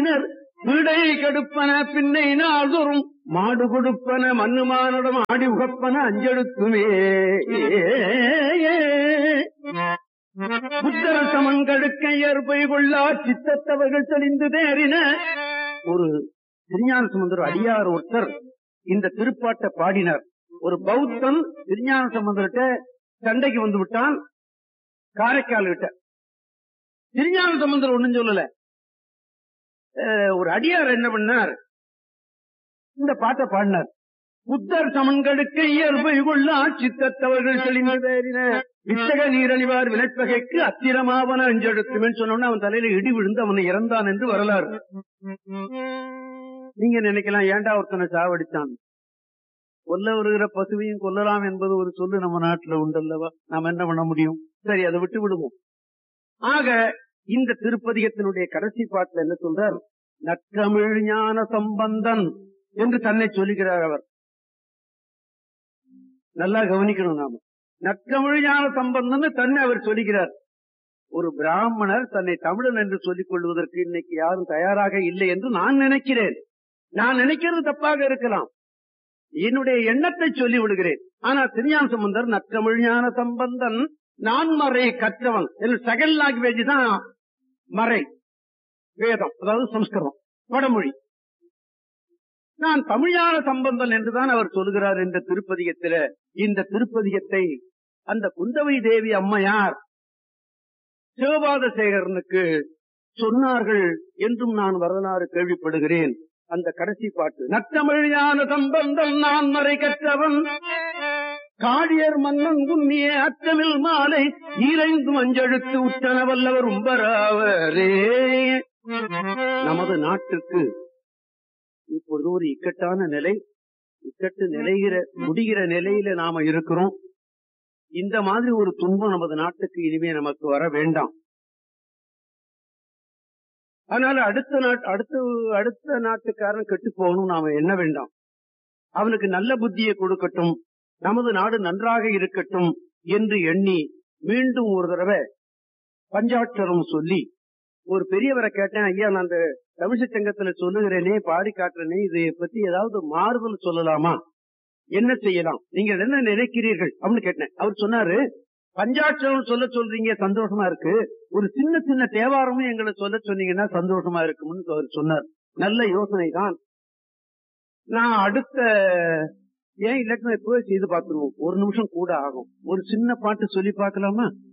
வீடை கெடுப்பன பின்னை நாள்தோறும் மாடு கொடுப்பன மண்ணு மானுடம் ஆடி உகப்பன அஞ்செடுக்குமே புத்தர சமங்கடுக்க ஏற்பை கொள்ளா சித்தத்தவர்கள் தெளிந்து தேறின ஒரு திருஞான சம்பந்தர் அடியார் ஒருத்தர் இந்த திருப்பாட்டை பாடினார் ஒரு பௌத்தன் திருஞான சம்பந்தர்கிட்ட சண்டைக்கு வந்து விட்டான் காரைக்கால் கிட்ட திருஞான சம்பந்தர் ஒண்ணும் சொல்லல அஹ், ஒரு அடியார் என்ன பண்ணார் இந்த பாட்டை பாடினார் புத்தர் சமன்களுக்க இயல்பை கொள்ளா சித்தத்தவர்கள் தெளிந்து தேறின வித்தக நீரழிவார் விளைப்பகைக்கு அத்திரமாவன அஞ்செடுத்துமேன்னு சொன்னோன்னு அவன் தலையில இடி விழுந்து அவனை இறந்தான் என்று வரலாறு நீங்க நினைக்கலாம் ஏன்டா ஒருத்தனை சாவடித்தான் கொல்ல வருகிற பசுவையும் கொல்லலாம் என்பது ஒரு சொல்லு நம்ம நாட்டுல உண்டல்லவா நாம என்ன பண்ண முடியும் சரி அதை விட்டு விடுவோம் ஆக இந்த திருப்பதிகத்தினுடைய கடைசி பாட்டுல என்ன சொல்றார் நற்றமிழ் ஞான சம்பந்தன் என்று தன்னை சொல்லுகிறார் அவர் நல்லா கவனிக்கணும் நாம நற்றமிழ் ஞான சம்பந்தன் தன்னை அவர் சொல்லுகிறார் ஒரு பிராமணர் தன்னை தமிழன் என்று சொல்லிக் கொள்வதற்கு இன்னைக்கு யாரும் தயாராக இல்லை என்று நான் நினைக்கிறேன் நான் நினைக்கிறது தப்பாக இருக்கலாம் என்னுடைய எண்ணத்தை சொல்லி விடுகிறேன் ஆனா திருஞான சம்பந்தர் நற்றமிழ் ஞான சம்பந்தன் நான் மறை கற்றவன் செகண்ட் லாங்குவேஜ் தான் மறை வேதம் அதாவது சம்ஸ்கிருதம் வடமொழி நான் தமிழான சம்பந்தன் என்றுதான் அவர் சொல்கிறார் இந்த திருப்பதிகத்தில இந்த திருப்பதிகத்தை அந்த குந்தவை தேவி அம்மையார் சிவபாத சேகரனுக்கு சொன்னார்கள் என்றும் நான் வரலாறு கேள்விப்படுகிறேன் அந்த கடைசி பாட்டு நற்றமிழியான சம்பந்தம் நான் மறை கற்றவன் காடியர் மன்னன் குன்னிய அச்சமில் மாலை ஈரைந்து மஞ்செழுத்து உச்சன வல்லவர் உம்பராவரே நமது நாட்டுக்கு இப்பொழுது ஒரு இக்கட்டான நிலை இக்கட்டு நிலைகிற முடிகிற நிலையில நாம இருக்கிறோம் இந்த மாதிரி ஒரு துன்பம் நமது நாட்டுக்கு இனிமே நமக்கு வர வேண்டாம் அதனால அடுத்த நாட் அடுத்த அடுத்த நாட்டுக்காரன் கெட்டு போகணும் நாம என்ன வேண்டாம் அவனுக்கு நல்ல புத்தியை கொடுக்கட்டும் நமது நாடு நன்றாக இருக்கட்டும் என்று எண்ணி மீண்டும் ஒரு தடவை பஞ்சாட்சரம் சொல்லி ஒரு பெரியவரை கேட்டேன் ஐயா நான் அந்த தமிழ்ச்சி சங்கத்துல சொல்லுகிறேனே பாடி காட்டுறேனே இதை பத்தி ஏதாவது மாறுதல் சொல்லலாமா என்ன செய்யலாம் நீங்க என்ன நினைக்கிறீர்கள் அப்படின்னு கேட்டேன் அவர் சொன்னாரு பஞ்சாட்சரம் சொல்ல சொல்றீங்க சந்தோஷமா இருக்கு ஒரு சின்ன சின்ன தேவாரமும் எங்களை சொல்ல சொன்னீங்கன்னா சந்தோஷமா இருக்கும்னு அவர் சொன்னார் நல்ல யோசனை தான் நான் அடுத்த ஏன் இல்லாட்டி இப்போ செய்து பார்த்துருவோம் ஒரு நிமிஷம் கூட ஆகும் ஒரு சின்ன பாட்டு சொல்லி பார்க்கலாமா